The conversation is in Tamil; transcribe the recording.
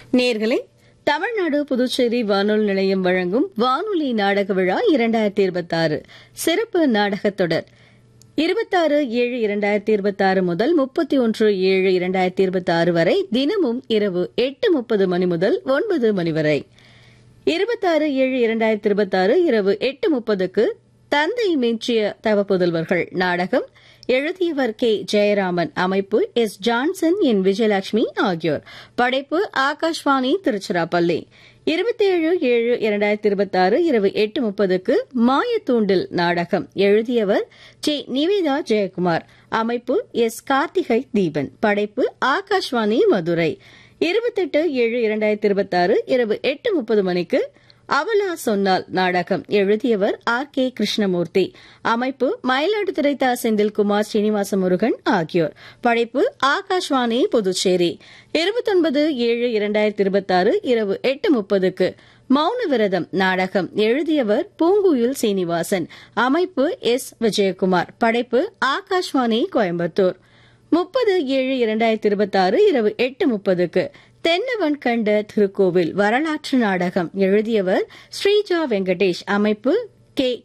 நேர்களே தமிழ்நாடு புதுச்சேரி வானொலி நிலையம் வழங்கும் வானொலி நாடக விழா இரண்டாயிரத்தி இருபத்தாறு சிறப்பு நாடகத் தொடர் இருபத்தாறு ஏழு இரண்டாயிரத்தி இருபத்தாறு முதல் முப்பத்தி ஒன்று ஏழு இரண்டாயிரத்தி இருபத்தாறு வரை தினமும் இரவு எட்டு முப்பது மணி முதல் ஒன்பது மணி வரை இருபத்தாறு ஏழு இரண்டாயிரத்தி இருபத்தாறு இரவு எட்டு முப்பதுக்கு தந்தை மெச்சிய தவப்புதல்வர்கள் நாடகம் எழுதியவர் கே ஜெயராமன் அமைப்பு எஸ் ஜான்சன் என் விஜயலட்சுமி ஆகியோர் படைப்பு ஆகாஷ்வாணி திருச்சிராப்பள்ளி இருபத்தேழு ஏழு இரண்டாயிரத்தி இருபத்தாறு இரவு எட்டு முப்பதுக்கு மாயத்தூண்டில் நாடகம் எழுதியவர் ஜே நிவேதா ஜெயக்குமார் அமைப்பு எஸ் கார்த்திகை தீபன் படைப்பு ஆகாஷ்வாணி மதுரை இருபத்தெட்டு ஏழு இரண்டாயிரத்தி இருபத்தாறு இரவு எட்டு முப்பது மணிக்கு அவலா சொன்னால் நாடகம் எழுதியவர் ஆர் கே கிருஷ்ணமூர்த்தி அமைப்பு மயிலாடுதுறை தா செந்தில்குமார் ஸ்ரீனிவாச முருகன் ஆகியோர் படைப்பு ஆகாஷ்வாணி புதுச்சேரி இருபத்தொன்பது ஏழு இரண்டாயிரத்தி இருபத்தாறு இரவு எட்டு முப்பதுக்கு மௌன விரதம் நாடகம் எழுதியவர் பூங்குயில் சீனிவாசன் அமைப்பு எஸ் விஜயகுமார் படைப்பு ஆகாஷ்வாணி கோயம்புத்தூர் முப்பது ஏழு இரண்டாயிரத்தி இருபத்தாறு இரவு எட்டு முப்பதுக்கு தென்னவன் கண்ட திருக்கோவில் வரலாற்று நாடகம் எழுதியவர் ஸ்ரீஜா வெங்கடேஷ் அமைப்பு கே